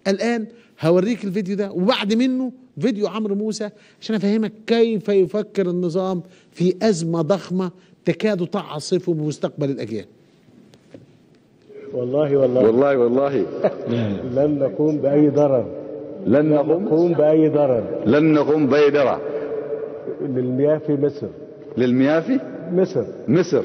الان هوريك الفيديو ده وبعد منه فيديو عمرو موسى عشان افهمك كيف يفكر النظام في ازمه ضخمه تكاد تعصف بمستقبل الاجيال والله والله والله والله لن نقوم بأي ضرر لن نقوم نقوم بأي ضرر لن نقوم بيدرة للمياه في مصر للمياه في مصر مصر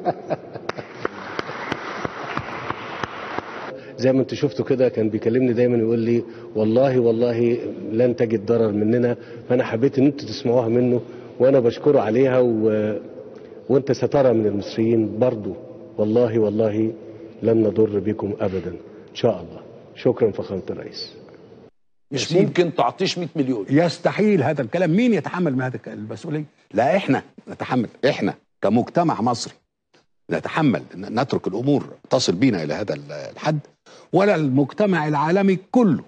زي ما انتوا شفتوا كده كان بيكلمني دايما يقول لي والله والله لن تجد ضرر مننا فانا حبيت ان انتوا تسمعوها منه وانا بشكره عليها و... وانت سترى من المصريين برضو والله والله لن نضر بكم ابدا ان شاء الله شكرا فخامه الرئيس مش ممكن تعطيش 100 مليون يستحيل هذا الكلام مين يتحمل من هذا المسؤوليه لا احنا نتحمل احنا كمجتمع مصري نتحمل ن- نترك الامور تصل بينا الى هذا ال- الحد ولا المجتمع العالمي كله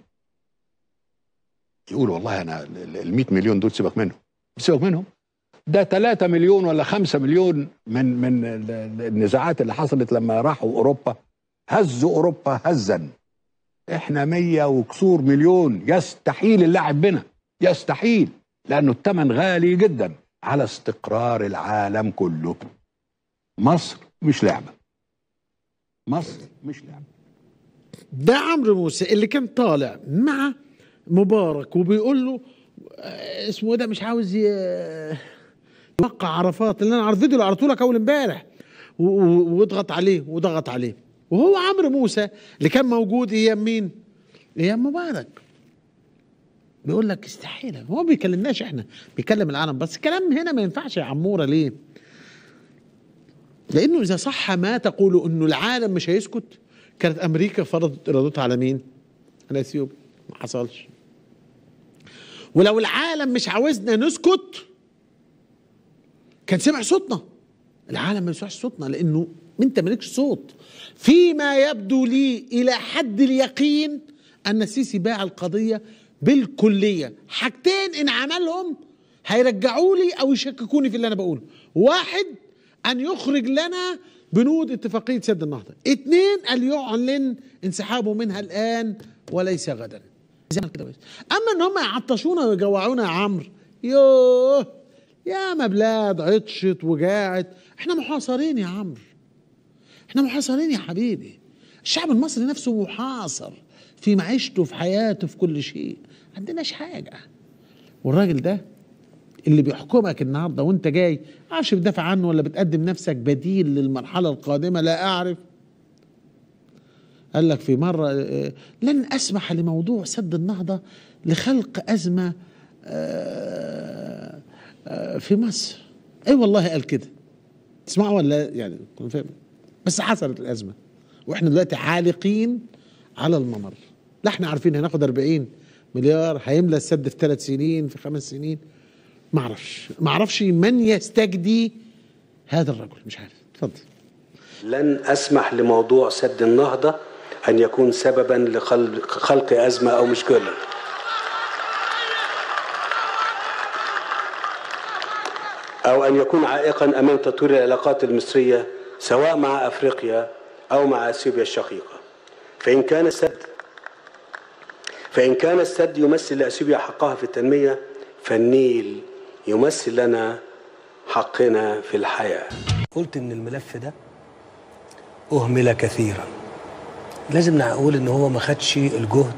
يقول والله انا ال 100 مليون دول سيبك منهم سيبك منهم ده 3 مليون ولا 5 مليون من من ال- ال- النزاعات اللي حصلت لما راحوا اوروبا هزوا اوروبا هزا احنا 100 وكسور مليون يستحيل اللعب بنا يستحيل لانه الثمن غالي جدا على استقرار العالم كله مصر مش لعبه مصر مش لعبه ده عمرو موسى اللي كان طالع مع مبارك وبيقول له آه، اسمه إيه ده مش عاوز ي- يوقع عرفات اللي انا عرض فيديو اللي عرضته لك اول امبارح و- و- واضغط عليه وضغط عليه وهو عمرو موسى اللي كان موجود ايام مين؟ ايام مبارك بيقول لك استحيل هو ما بيكلمناش احنا بيكلم العالم بس الكلام هنا ما ينفعش يا عموره ليه؟ لانه اذا صح ما تقول انه العالم مش هيسكت كانت امريكا فرضت ارادتها على مين؟ على اثيوبيا ما حصلش ولو العالم مش عاوزنا نسكت كان سمع صوتنا العالم ما يسمعش صوتنا لانه انت مالكش صوت فيما يبدو لي الى حد اليقين ان السيسي باع القضيه بالكليه حاجتين ان عملهم هيرجعوا لي او يشككوني في اللي انا بقوله واحد ان يخرج لنا بنود اتفاقيه سد النهضه اثنين ان يعلن انسحابه منها الان وليس غدا زي ما كده بس اما ان هم يعطشونا ويجوعونا يا عمرو يوه يا ما بلاد عطشت وجاعت احنا محاصرين يا عمرو احنا محاصرين يا حبيبي الشعب المصري نفسه محاصر في معيشته في حياته في كل شيء عندناش حاجة والراجل ده اللي بيحكمك النهارده وانت جاي معرفش بتدافع عنه ولا بتقدم نفسك بديل للمرحلة القادمة لا أعرف قال لك في مرة آه، لن أسمح لموضوع سد النهضة لخلق أزمة آه، آه، في مصر أي والله قال كده تسمعوا ولا يعني كنت فاهم بس حصلت الأزمة وإحنا دلوقتي عالقين على الممر لا إحنا عارفين هناخد 40 مليار هيملى السد في ثلاث سنين في خمس سنين ما اعرفش ما اعرفش من يستجدي هذا الرجل مش عارف اتفضل لن أسمح لموضوع سد النهضة أن يكون سببا لخلق خلق أزمة أو مشكلة أو أن يكون عائقا أمام تطوير العلاقات المصرية سواء مع أفريقيا أو مع أثيوبيا الشقيقة فإن كان السد فإن كان السد يمثل لأثيوبيا حقها في التنمية فالنيل يمثل لنا حقنا في الحياة قلت إن الملف ده أهمل كثيرا لازم نقول إن هو ما خدش الجهد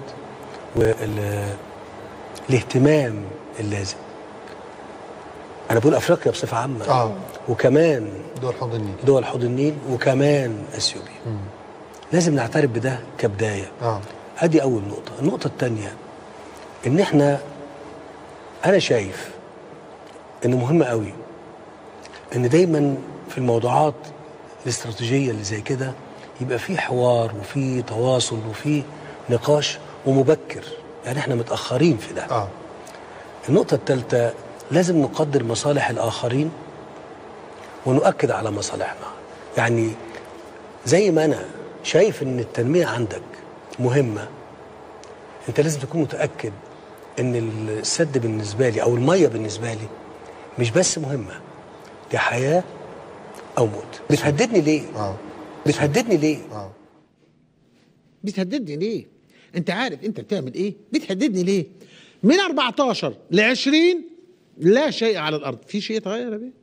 والاهتمام اللازم أنا بقول أفريقيا بصفة عامة اه وكمان دول حوض النيل دول حوض النيل وكمان اثيوبيا لازم نعترف بده كبدايه اه ادي اول نقطه النقطه الثانيه ان احنا انا شايف انه مهم قوي ان دايما في الموضوعات الاستراتيجيه اللي زي كده يبقى في حوار وفي تواصل وفي نقاش ومبكر يعني احنا متاخرين في ده اه النقطة الثالثة لازم نقدر مصالح الآخرين ونؤكد على مصالحنا يعني زي ما أنا شايف إن التنمية عندك مهمة أنت لازم تكون متأكد إن السد بالنسبة لي أو المية بالنسبة لي مش بس مهمة دي حياة أو موت بتهددني ليه؟ اه بتهددني ليه؟ اه بتهددني ليه؟ انت عارف انت بتعمل ايه بتهددني ليه من 14 ل 20 لا شيء على الارض في شيء اتغير يا بيه